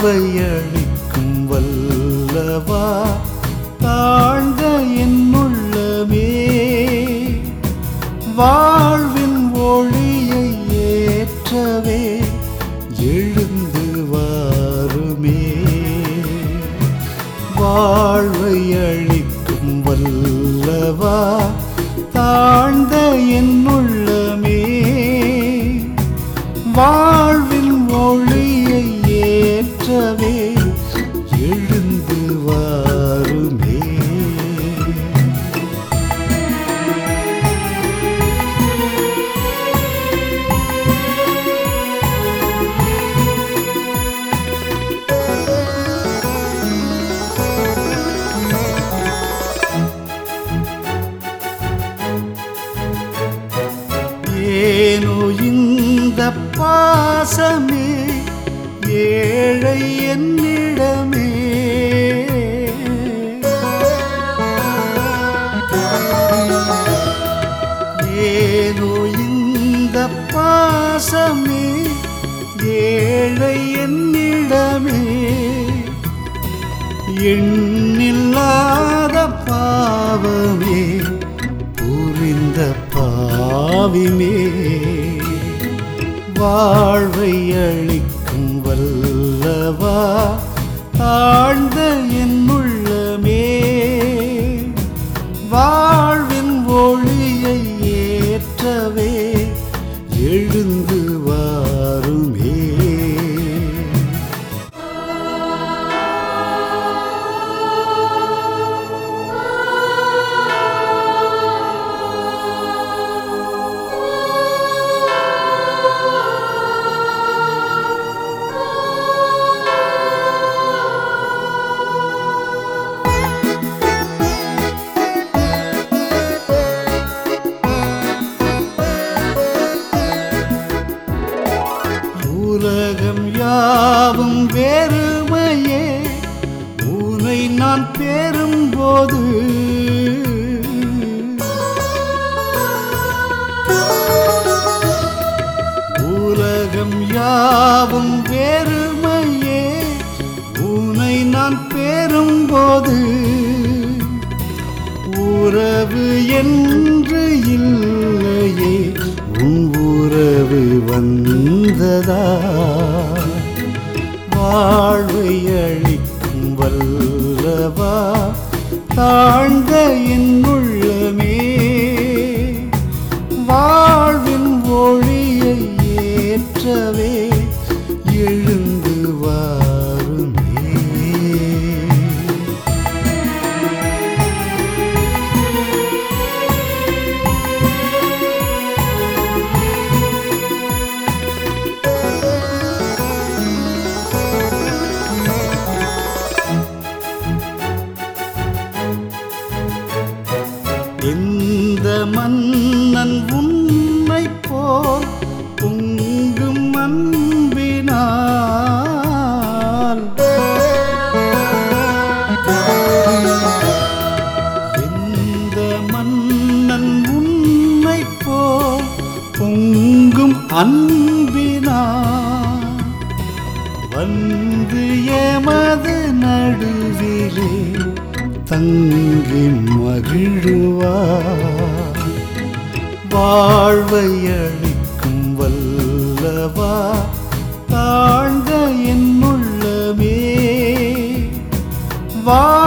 வாழ்வை அளிக்கும் வல்லவா தாழ்ந்த என் உள்ளமே வாழ்வின் ஒளியை ஏற்றவே எழுந்து வாருமே வாழ்வை அளிக்கும் வல்லவா தாழ்ந்த என் உள்ளமே வாழ்வின் ஒளியை ஏற்றவே எழுந்து வாருமே ஏனோ இந்த பாசமே ஏழை என்னிடமே ஏனோ இந்த பாசமே ஏழை என்னிடமே எண்ணில்லாத பாவமே புரிந்த பாவிமே வாழ்வை அளிக்கும் வல்லவா ஆழ்ந்த என் உள்ளமே வாழ்வின் ஒளியை ஏற்றவே எழுந்து வாருமே உலகம் யாவும் வெறுமையே உனை நான் பெறும்போது உலகம் யாவும் வெறுமையே உனை நான் பெறும்போது உறவு என்று இல்லையே உன் உறவு வந்ததா வாழ்வை அளிக்கும் வல்லவா தாழ்ந்த என் உள்ளமே வாழ்வின் ஒளியை ஏற்றவே எழுந்து வாருமே இந்த மன்னன் உன்னை போல் பொங்கும் அன்பினால் இந்த மன்னன் உன்னை போல் பொங்கும் அன்பினால் வந்து எமது நடுவிலே தங்கி மகிழுவார் வாழ்வை அளிக்கும் வல்லவா தாழ்ந்த என் உள்ளமே வா